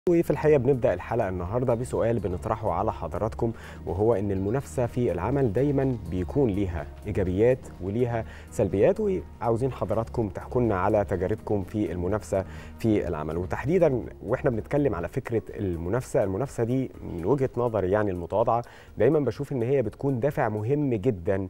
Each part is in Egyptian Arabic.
وفي الحقيقة بنبدأ الحلقة النهاردة بسؤال بنطرحه على حضراتكم وهو إن المنافسة في العمل دايما بيكون ليها إيجابيات وليها سلبيات وعاوزين حضراتكم تحكوا لنا على تجاربكم في المنافسة في العمل وتحديدا وإحنا بنتكلم على فكرة المنافسة المنافسة دي من وجهة نظري يعني المتواضعة دايما بشوف إن هي بتكون دافع مهم جدا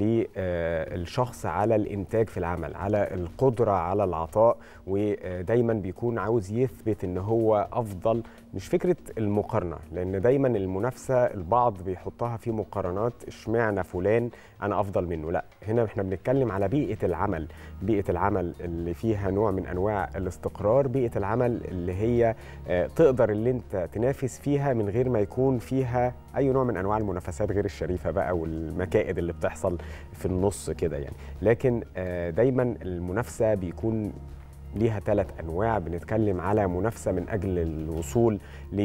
للشخص على الإنتاج في العمل على القدرة على العطاء ودايما بيكون عاوز يثبت إن هو أفضل افضل مش فكره المقارنه لان دايما المنافسه البعض بيحطها في مقارنات اشمعنى فلان انا افضل منه لا هنا احنا بنتكلم على بيئه العمل بيئه العمل اللي فيها نوع من انواع الاستقرار بيئه العمل اللي هي تقدر اللي انت تنافس فيها من غير ما يكون فيها اي نوع من انواع المنافسات غير الشريفه بقى والمكائد اللي بتحصل في النص كده يعني لكن دايما المنافسه بيكون ليها ثلاث انواع بنتكلم على منافسه من اجل الوصول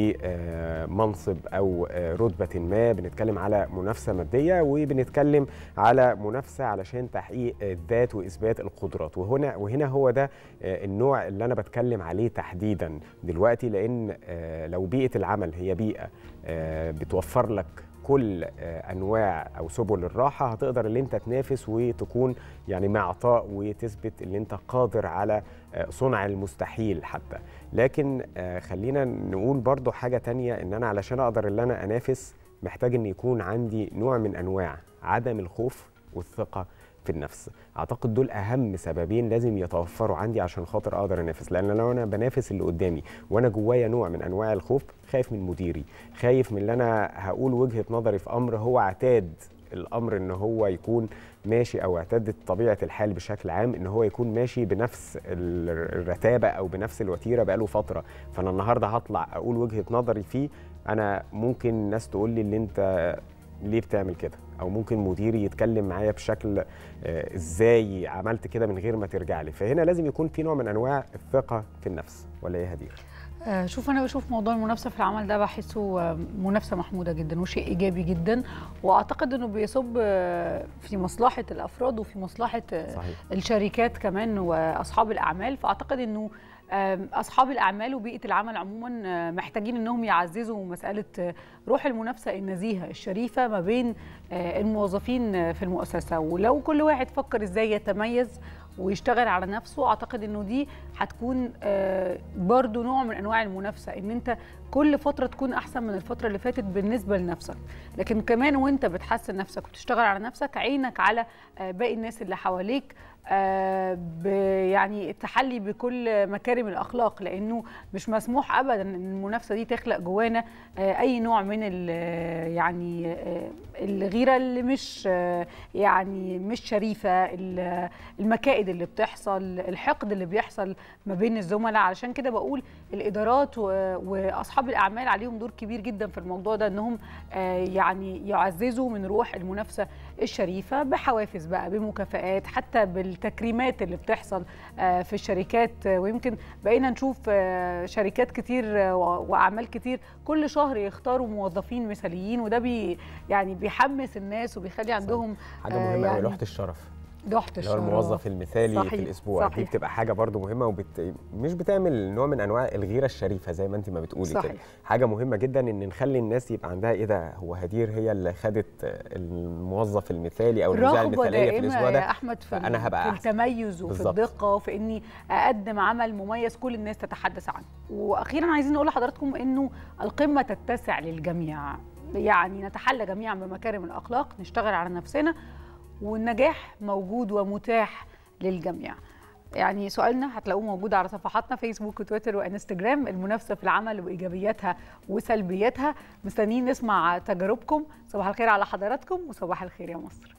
لمنصب او رتبه ما بنتكلم على منافسه ماديه وبنتكلم على منافسه علشان تحقيق الذات واثبات القدرات وهنا وهنا هو ده النوع اللي انا بتكلم عليه تحديدا دلوقتي لان لو بيئه العمل هي بيئه بتوفر لك كل انواع او سبل الراحه هتقدر اللي انت تنافس وتكون يعني معطاء وتثبت اللي انت قادر على صنع المستحيل حتى لكن خلينا نقول برضو حاجه تانية ان انا علشان اقدر اللي انا انافس محتاج ان يكون عندي نوع من انواع عدم الخوف والثقه في النفس اعتقد دول اهم سببين لازم يتوفروا عندي عشان خاطر اقدر انافس لان لو انا بنافس اللي قدامي وانا جوايا نوع من انواع الخوف خايف من مديري خايف من اللي انا هقول وجهه نظري في امر هو اعتاد الامر ان هو يكون ماشي او اعتادت طبيعه الحال بشكل عام ان هو يكون ماشي بنفس الرتابه او بنفس الوتيره بقاله فتره فانا النهارده هطلع اقول وجهه نظري فيه انا ممكن الناس تقول لي اللي انت ليه بتعمل كده او ممكن مديري يتكلم معايا بشكل آه ازاي عملت كده من غير ما ترجع لي فهنا لازم يكون في نوع من انواع الثقه في النفس ولا ايه هدير آه شوف انا بشوف موضوع المنافسه في العمل ده بحسه آه منافسه محموده جدا وشيء ايجابي جدا واعتقد انه بيصب في مصلحه الافراد وفي مصلحه صحيح. الشركات كمان واصحاب الاعمال فاعتقد انه اصحاب الاعمال وبيئه العمل عموما محتاجين انهم يعززوا مساله روح المنافسه النزيهه الشريفه ما بين الموظفين في المؤسسه ولو كل واحد فكر ازاي يتميز ويشتغل على نفسه اعتقد انه دي هتكون برضو نوع من انواع المنافسه ان انت كل فتره تكون احسن من الفتره اللي فاتت بالنسبه لنفسك لكن كمان وانت بتحسن نفسك وتشتغل على نفسك عينك على باقي الناس اللي حواليك يعني التحلي بكل مكارم الاخلاق لانه مش مسموح ابدا ان المنافسه دي تخلق جوانا اي نوع من يعني الغيره اللي مش يعني مش شريفه المكائد اللي بتحصل الحقد اللي بيحصل ما بين الزملاء علشان كده بقول الادارات واصحاب الاعمال عليهم دور كبير جدا في الموضوع ده انهم يعني يعززوا من روح المنافسه الشريفه بحوافز بقى بمكافآت حتى بالتكريمات اللي بتحصل في الشركات ويمكن بقينا نشوف شركات كتير واعمال كتير كل شهر يختاروا موظفين مثاليين وده بي يعني بيحمس الناس وبيخلي عندهم حاجه مهمه يعني لوحه الشرف لوحه الشرف اللي هو الموظف المثالي صحيح. في الاسبوع صحيح. دي بتبقى حاجه برضو مهمه وبت... مش بتعمل نوع من انواع الغيره الشريفه زي ما انت ما بتقولي صحيح. كده حاجه مهمه جدا ان نخلي الناس يبقى عندها ايه ده هو هدير هي اللي خدت الموظف المثالي او المذيعه المثاليه في الاسبوع ده يا احمد في, انا هبقى في التميز وفي بالزبط. الدقه وفي اني اقدم عمل مميز كل الناس تتحدث عنه واخيرا عايزين نقول لحضراتكم انه القمه تتسع للجميع يعني نتحلى جميعا بمكارم الاخلاق نشتغل على نفسنا والنجاح موجود ومتاح للجميع يعني سؤالنا هتلاقوه موجود على صفحاتنا فيسبوك وتويتر وانستجرام المنافسه في العمل وايجابياتها وسلبياتها مستنيين نسمع تجاربكم صباح الخير على حضراتكم وصباح الخير يا مصر